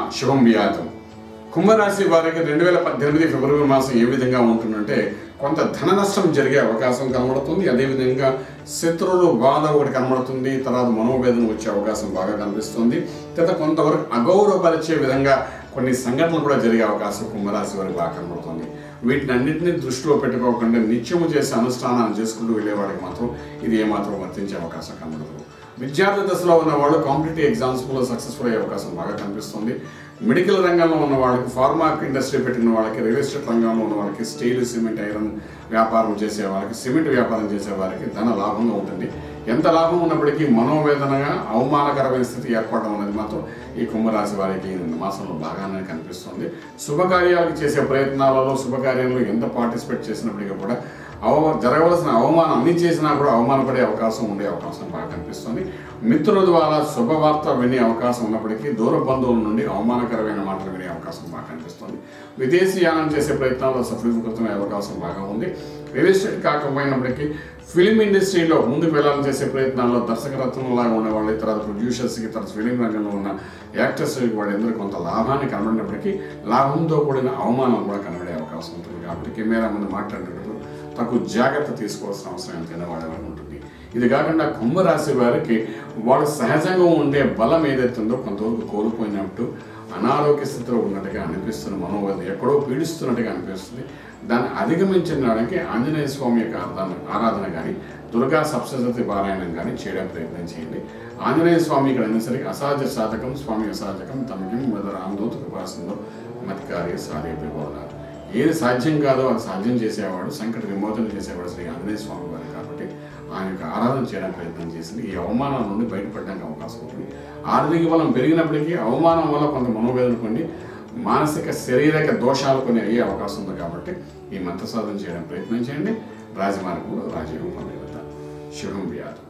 శుభం వ్యాతం కుంభరాశి వారికి రెండు వేల పద్దెనిమిది ఫిబ్రవరి మాసం ఏ విధంగా ఉంటుందంటే కొంత ధన నష్టం జరిగే అవకాశం కనబడుతుంది అదేవిధంగా శత్రువులు బాధ ఒకటి కనబడుతుంది తర్వాత మనోవేదన వచ్చే అవకాశం బాగా కనిపిస్తుంది తర్వాత కొంతవరకు అగౌరవపరిచే విధంగా కొన్ని సంఘటనలు కూడా జరిగే అవకాశం కుంభరాశి వారికి బాగా కనబడుతుంది వీటిని అన్నింటినీ దృష్టిలో పెట్టుకోకుండా నిత్యము చేసే అనుష్ఠానాలు చేసుకుంటూ వెళ్ళేవాడికి మాత్రం ఇది ఏమాత్రం వర్తించే అవకాశం కనబడదు విద్యార్థి దశలో ఉన్న వాళ్ళు కాంపిటేటివ్ ఎగ్జామ్స్లో సక్సెస్ఫుల్ అయ్యే అవకాశం బాగా కనిపిస్తుంది మెడికల్ రంగంలో ఉన్న వాళ్ళకి ఫార్మా ఇండస్ట్రీ పెట్టిన వాళ్ళకి రియల్ ఎస్టేట్ రంగంలో ఉన్న వాళ్ళకి స్టీల్ సిమెంట్ ఐరన్ వ్యాపారం చేసే వాళ్ళకి సిమెంట్ వ్యాపారం చేసే వారికి ధన లాభంగా ఉంటుంది ఎంత లాభం ఉన్నప్పటికీ మనోవేదనగా అవమానకరమైన స్థితి ఏర్పడడం అనేది మాత్రం ఈ కుంభరాశి వారికి ఈ మాసంలో బాగానే కనిపిస్తుంది శుభకార్యాలకు చేసే ప్రయత్నాలలో శుభకార్యంలో ఎంత పార్టిసిపేట్ చేసినప్పటికీ కూడా అవ జరగవలసిన అవమానం అన్ని చేసినా కూడా అవమానపడే అవకాశం ఉండే అవకాశం బాగా కనిపిస్తుంది మిత్రుల ద్వారా శుభవార్త వినే అవకాశం ఉన్నప్పటికీ దూర బంధువుల నుండి అవమానకరమైన మాటలు వినే అవకాశం బాగా కనిపిస్తుంది విదేశీ యానం చేసే ప్రయత్నాల్లో సఫలీకృతమయ్యే అవకాశం బాగా ఉంది రియల్ ఎస్టేట్ కాకపోయినప్పటికీ ఫిలిం ఇండస్ట్రీలో ముందుకు వెళ్ళాలని చేసే ప్రయత్నాల్లో దర్శకరత్నంలాగా ఉన్న వాళ్ళు తర్వాత ప్రొడ్యూసర్స్కి తర్వాత ఫిలిం రంగంలో ఉన్న యాక్టర్స్కి కూడా ఎందుకు కొంత లాభాన్ని కనబడినప్పటికీ లాభంతో కూడిన అవమానం కూడా కనబడే అవకాశం ఉంటుంది కాబట్టి కెమెరా ముందు మాట్లాడేటప్పుడు తగు జాగ్రత్త తీసుకోవాల్సిన అవసరం ఎంతైనా వాళ్ళ ఉంటుంది ఇది కాకుండా కుంభరాశి వారికి వాళ్ళు సహజంగా ఉండే బలం ఏదైతే ఉందో కొంతవరకు కోల్పోయినట్టు అనారోగ్య స్థితిలో ఉన్నట్టుగా అనిపిస్తున్న మనోవేదన ఎక్కడో పీడిస్తున్నట్టుగా అనిపిస్తుంది దాన్ని అధిగమించడానికి ఆంజనేయ స్వామి యొక్క ఆరాధన ఆరాధన కానీ దుర్గా సప్తశతి పారాయణం కానీ చేయడం ప్రయత్నం చేయండి ఆంజనేయ స్వామి ఇక్కడ అనేసరికి అసాధ్య సాధకం స్వామి అసాధకం తమకి మొదల ఆందోత కృపాసంలో మతికార్య సాధే విభోదాలు ఏది సాధ్యం కాదో అది సాధ్యం చేసేవాడు సంకట విమోచన చేసేవాడు శ్రీ ఆంజనేయ స్వామి వారు కాబట్టి ఆయన యొక్క ఆరాధన చేయడానికి ప్రయత్నం చేసింది ఈ అవమానం నుండి బయటపడడానికి అవకాశం ఉంటుంది ఆర్థిక బలం పెరిగినప్పటికీ అవమానం వల్ల కొంత మనోవేదన కొన్ని మానసిక శారీరక దోషాలు కొన్ని అయ్యే అవకాశం ఉంది కాబట్టి ఈ మంత్ర సాధన చేయడానికి ప్రయత్నం చేయండి రాజమార్గంలో రాజయోగం పొందగలుగుతారు శుభం వ్యాధం